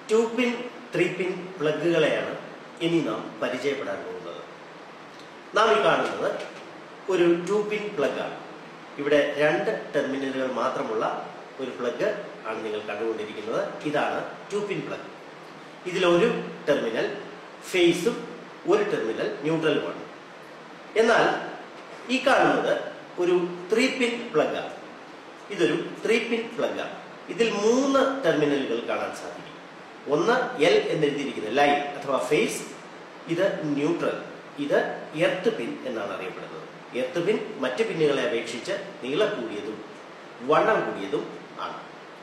to pin three പിൻ പ്ലഗുകളെയാണ് ഇനി നാം പരിചയപ്പെടാൻ പോകുന്നത് നാം ഈ കാണുന്നത് ഒരു ടു പിൻ പ്ലഗാണ് ഇവിടെ രണ്ട് ടെർമിനലുകൾ മാത്രമുള്ള ഒരു പ്ലഗ് ആണ് നിങ്ങൾ കണ്ടുകൊണ്ടിരിക്കുന്നത് ഇതാണ് ടു പിൻ പ്ലഗ് ഇതിലൊരു ടെർമിനൽ ഫേസും ഒരു ടെർമിനൽ ന്യൂട്രലുമാണ് എന്നാൽ ഈ കാണുന്നത് ഒരു ത്രീ പിൻ പ്ലഗാണ് ഇതൊരു ത്രീ പിൻ പ്ലഗാണ് ഇതിൽ മൂന്ന് ടെർമിനലുകൾ കാണാൻ സാധിക്കും ഒന്ന് എൽ എന്നെഴുതിയിരിക്കുന്ന ലൈൻ അഥവാ ഫേസ് ഇത് ന്യൂട്രൽ ഇത് എർത്ത് പിൻ എന്നാണ് അറിയപ്പെടുന്നത് എർത്ത് പിൻ മറ്റ് പിന്നുകളെ അപേക്ഷിച്ച് നീളം കൂടിയതും വണ്ണം കൂടിയതും ആണ്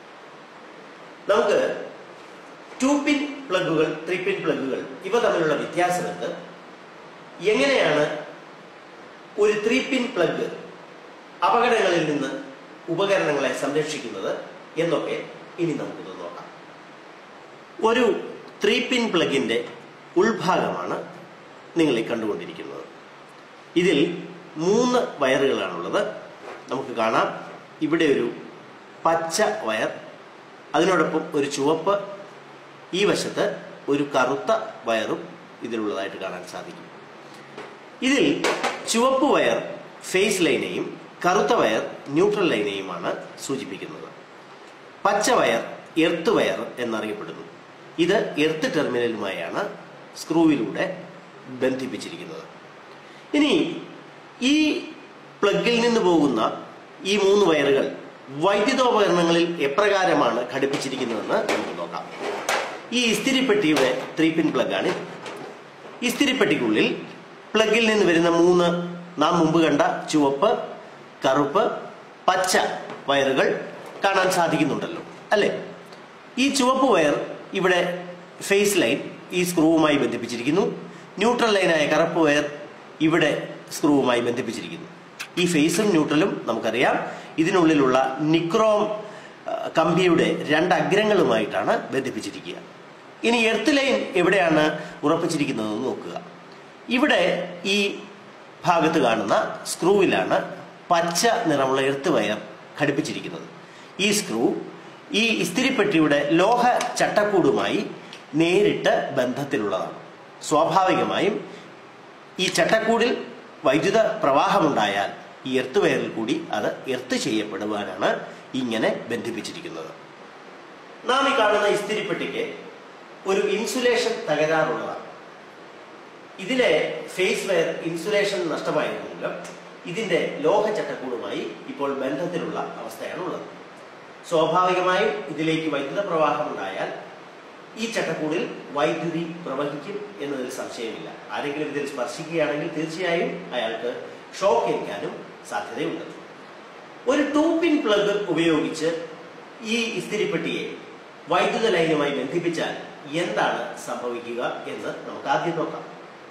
നമുക്ക് ടു പിൻ പ്ലഗുകൾ ത്രീ പിൻ പ്ലഗുകൾ ഇവ തമ്മിലുള്ള വ്യത്യാസം എന്ത് എങ്ങനെയാണ് ഒരു ത്രീ പിൻ പ്ലഗ് അപകടങ്ങളിൽ നിന്ന് ഉപകരണങ്ങളെ സംരക്ഷിക്കുന്നത് എന്നൊക്കെ ഇനി നമുക്കൊന്ന് നോക്കാം ഒരു ത്രീ പിൻ പ്ലഗിന്റെ ഉൾഭാഗമാണ് നിങ്ങൾ ഈ കണ്ടുകൊണ്ടിരിക്കുന്നത് ഇതിൽ മൂന്ന് വയറുകളാണുള്ളത് നമുക്ക് കാണാം ഇവിടെ ഒരു പച്ച വയർ അതിനോടൊപ്പം ഒരു ചുവപ്പ് ഈ വശത്ത് ഒരു കറുത്ത വയറും ഇതിലുള്ളതായിട്ട് കാണാൻ സാധിക്കും ഇതിൽ ചുവപ്പ് വയർ ഫേസ് ലൈനെയും കറുത്ത വയർ ന്യൂട്രൽ ലൈനെയുമാണ് സൂചിപ്പിക്കുന്നത് പച്ച വയർ എർത്ത് വയർ എന്നറിയപ്പെടുന്നു ഇത് എർത്ത് ടെർമിനലുമായാണ് സ്ക്രൂവിലൂടെ ബന്ധിപ്പിച്ചിരിക്കുന്നത് ഇനി ഈ പ്ലഗിൽ നിന്ന് പോകുന്ന ഈ മൂന്ന് വയറുകൾ വൈദ്യുതോപകരണങ്ങളിൽ എപ്രകാരമാണ് ഘടിപ്പിച്ചിരിക്കുന്നതെന്ന് നമുക്ക് നോക്കാം ഈ ഇസ്തിരിപ്പെട്ടിയുടെ ത്രീ പിൻ പ്ലഗാണ് ഇസ്തിരിപ്പെട്ടിക്കുള്ളിൽ പ്ലഗിൽ നിന്ന് വരുന്ന മൂന്ന് നാം മുമ്പ് കണ്ട ചുവപ്പ് കറുപ്പ് പച്ച വയറുകൾ കാണാൻ സാധിക്കുന്നുണ്ടല്ലോ അല്ലേ ഈ ചുവപ്പ് വയർ ഇവിടെ ഫേസ് ലൈൻ ഈ സ്ക്രൂവുമായി ബന്ധിപ്പിച്ചിരിക്കുന്നു ന്യൂട്രൽ ലൈനായ കറുപ്പ് വയർ ഇവിടെ സ്ക്രൂവുമായി ബന്ധിപ്പിച്ചിരിക്കുന്നു ഈ ഫേസും ന്യൂട്രലും നമുക്കറിയാം ഇതിനുള്ളിലുള്ള നിക്രോം ആ, കമ്പിയുടെ രണ്ട് അഗ്രങ്ങളുമായിട്ടാണ് ബന്ധിപ്പിച്ചിരിക്കുക ഇനി എർത്ത് ലൈൻ എവിടെയാണ് ഉറപ്പിച്ചിരിക്കുന്നതെന്ന് നോക്കുക ഇവിടെ ഈ ഭാഗത്ത് കാണുന്ന സ്ക്രൂവിലാണ് പച്ച നിറമുള്ള എർത്ത് വയർ ഘടിപ്പിച്ചിരിക്കുന്നത് ഈ സ്ക്രൂ ഈ ഇസ്തിരിപ്പെട്ടിയുടെ ലോഹ ചട്ടക്കൂടുമായി നേരിട്ട് ബന്ധത്തിലുള്ളതാണ് സ്വാഭാവികമായും ഈ ചട്ടക്കൂടിൽ വൈദ്യുത പ്രവാഹമുണ്ടായാൽ ഈ എർത്ത് വയറിൽ കൂടി അത് എർത്ത് ചെയ്യപ്പെടുവാനാണ് ഇങ്ങനെ ബന്ധിപ്പിച്ചിരിക്കുന്നത് നാം ഈ കാണുന്ന ഇസ്തിരിപ്പെട്ടിക്ക് ഒരു ഇൻസുലേഷൻ തകരാറുള്ളതാണ് ഇതിലെ ഫേസ് വയർ ഇൻസുലേഷൻ നഷ്ടമായത് മൂലം ഇതിന്റെ ലോഹ ചട്ടക്കൂടുമായി ഇപ്പോൾ ബന്ധത്തിലുള്ള അവസ്ഥയാണ് ഉള്ളത് സ്വാഭാവികമായും ഇതിലേക്ക് വൈദ്യുത പ്രവാഹം ഉണ്ടായാൽ ഈ ചട്ടക്കൂടിൽ വൈദ്യുതി പ്രവഹിക്കും എന്നതിൽ സംശയമില്ല ആരെങ്കിലും ഇതിൽ സ്പർശിക്കുകയാണെങ്കിൽ തീർച്ചയായും അയാൾക്ക് ഷോക്ക് ഏൽക്കാനും സാധ്യതയുണ്ട് ഒരു ടൂ പിൻ പ്ലഗ് ഉപയോഗിച്ച് ഈ ഇസ്തിരിപ്പെട്ടിയെ വൈദ്യുത ലൈനുമായി ബന്ധിപ്പിച്ചാൽ എന്താണ് സംഭവിക്കുക എന്ന് നമുക്ക് ആദ്യം നോക്കാം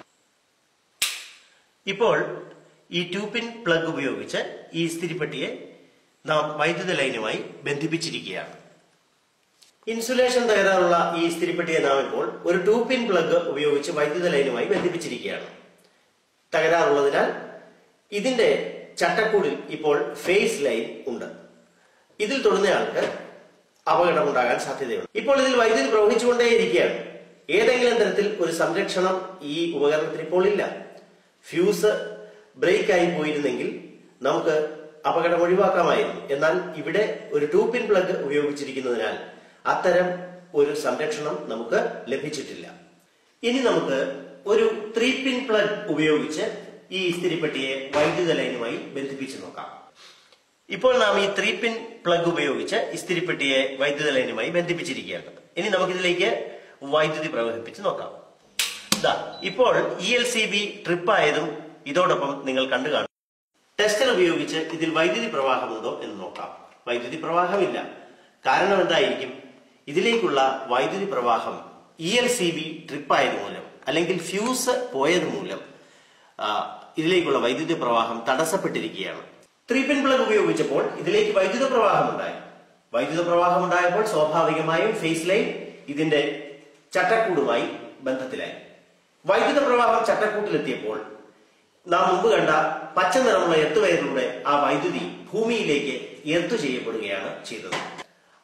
ഇപ്പോൾ ഈ ടൂ പിൻ പ്ലഗ് ഉപയോഗിച്ച് ഈ ഇസ്തിരിപ്പെട്ടിയെ നാം വൈദ്യുത ലൈനുമായി ബന്ധിപ്പിച്ചിരിക്കുകയാണ് ഇൻസുലേഷൻ തകരാറുള്ള ഈ ഇസ്തിരിപ്പെട്ടിയെ നാം ഇപ്പോൾ ഒരു ടൂ പിൻ പ്ലഗ് ഉപയോഗിച്ച് വൈദ്യുത ലൈനുമായി ബന്ധിപ്പിച്ചിരിക്കുകയാണ് തകരാറുള്ളതിനാൽ ഇതിന്റെ ചട്ടക്കൂടിൽ ഇപ്പോൾ ഫേസ് ലൈൻ ഉണ്ട് ഇതിൽ തൊടുന്നയാൾക്ക് അപകടമുണ്ടാകാൻ സാധ്യതയുണ്ട് ഇപ്പോൾ ഇതിൽ വൈദ്യുതി പ്രവഹിച്ചുകൊണ്ടേയിരിക്കുകയാണ് ഏതെങ്കിലും തരത്തിൽ ഒരു സംരക്ഷണം ഈ ഉപകരണത്തിന് ഇപ്പോൾ ഇല്ല ഫ്യൂസ് ബ്രേക്ക് ആയി പോയിരുന്നെങ്കിൽ നമുക്ക് അപകടം ഒഴിവാക്കാമായിരുന്നു എന്നാൽ ഇവിടെ ഒരു ടൂ പിൻ പ്ലഗ് ഉപയോഗിച്ചിരിക്കുന്നതിനാൽ അത്തരം ഒരു സംരക്ഷണം നമുക്ക് ലഭിച്ചിട്ടില്ല ഇനി നമുക്ക് ഒരു ത്രീ പിൻ പ്ലഗ് ഉപയോഗിച്ച് ഈ ഇസ്തിരിപ്പെട്ടിയെ വൈദ്യുത ലൈനുമായി ബന്ധിപ്പിച്ച് നോക്കാം ഇപ്പോൾ നാം ഈ ത്രീ പിൻ പ്ലഗ് ഉപയോഗിച്ച് ഇസ്തിരിപ്പെട്ടിയെ വൈദ്യുത ലൈനുമായി ബന്ധിപ്പിച്ചിരിക്കുകയാണ് ഇനി നമുക്കിതിലേക്ക് വൈദ്യുതി പ്രവഹിപ്പിച്ച് നോക്കാം ഇതാ ഇപ്പോൾ E L C B trip ആയതും ഇതോടൊപ്പം നിങ്ങൾ കണ്ടു കാണും ടെസ്റ്റർ ഉപയോഗിച്ച് ഇതിൽ വൈദ്യുതി പ്രവാഹമുണ്ടോ എന്ന് നോക്കാം വൈദ്യുതി പ്രവാഹമില്ല കാരണം എന്തായിരിക്കും ഇതിലേക്കുള്ള വൈദ്യുതി പ്രവാഹം E L C B trip ആയത് മൂലം അല്ലെങ്കിൽ ഫ്യൂസ് പോയത് മൂലം ആ, ഇതിലേക്കുള്ള വൈദ്യുതി പ്രവാഹം തടസ്സപ്പെട്ടിരിക്കുകയാണ് ത്രീ പിൻ പ്ലഗ് ഉപയോഗിച്ചപ്പോൾ ഇതിലേക്ക് വൈദ്യുത പ്രവാഹം ഉണ്ടായി വൈദ്യുത പ്രവാഹം ഉണ്ടായപ്പോൾ സ്വാഭാവികമായും ഫേസ് ലൈൻ ഇതിന്റെ ചട്ടക്കൂടുമായി ബന്ധത്തിലായി വൈദ്യുത പ്രവാഹം ചട്ടക്കൂട്ടിലെത്തിയപ്പോൾ നാം മുമ്പ് കണ്ട പച്ച നിറമുള്ള എത്തുവയറിലൂടെ ആ വൈദ്യുതി ഭൂമിയിലേക്ക് എർത്തു ചെയ്യപ്പെടുകയാണ് ചെയ്തത്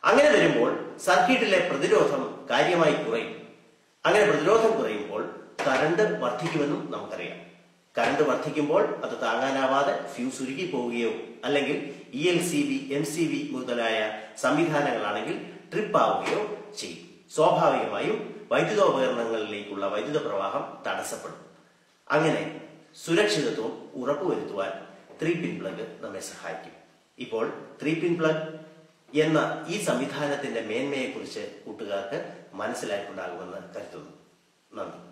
അങ്ങനെ വരുമ്പോൾ സർക്യൂട്ടിലെ പ്രതിരോധം കാര്യമായി കുറയും അങ്ങനെ പ്രതിരോധം കുറയുമ്പോൾ കറണ്ട് വർദ്ധിക്കുമെന്നും നമുക്കറിയാം കറണ്ട് വർദ്ധിക്കുമ്പോൾ അത് താങ്ങാനാവാതെ ഫ്യൂസ് ഉരുകി പോവുകയോ അല്ലെങ്കിൽ E L C B M C B മുതലായ സംവിധാനങ്ങളാണെങ്കിൽ ട്രിപ്പ് ആവുകയോ ചെയ്യും സ്വാഭാവികമായും വൈദ്യുതോപകരണങ്ങളിലേക്കുള്ള വൈദ്യുത പ്രവാഹം തടസ്സപ്പെടും അങ്ങനെ സുരക്ഷിതത്വം ഉറപ്പുവരുത്തുവാൻ ത്രീ പിൻ പ്ലഗ് നമ്മെ സഹായിക്കും ഇപ്പോൾ ത്രീ പിൻ പ്ലഗ് എന്ന ഈ സംവിധാനത്തിന്റെ മേന്മയെക്കുറിച്ച് കൂട്ടുകാർക്ക് മനസ്സിലായിട്ടുണ്ടാകുമെന്ന് കരുതുന്നു നന്ദി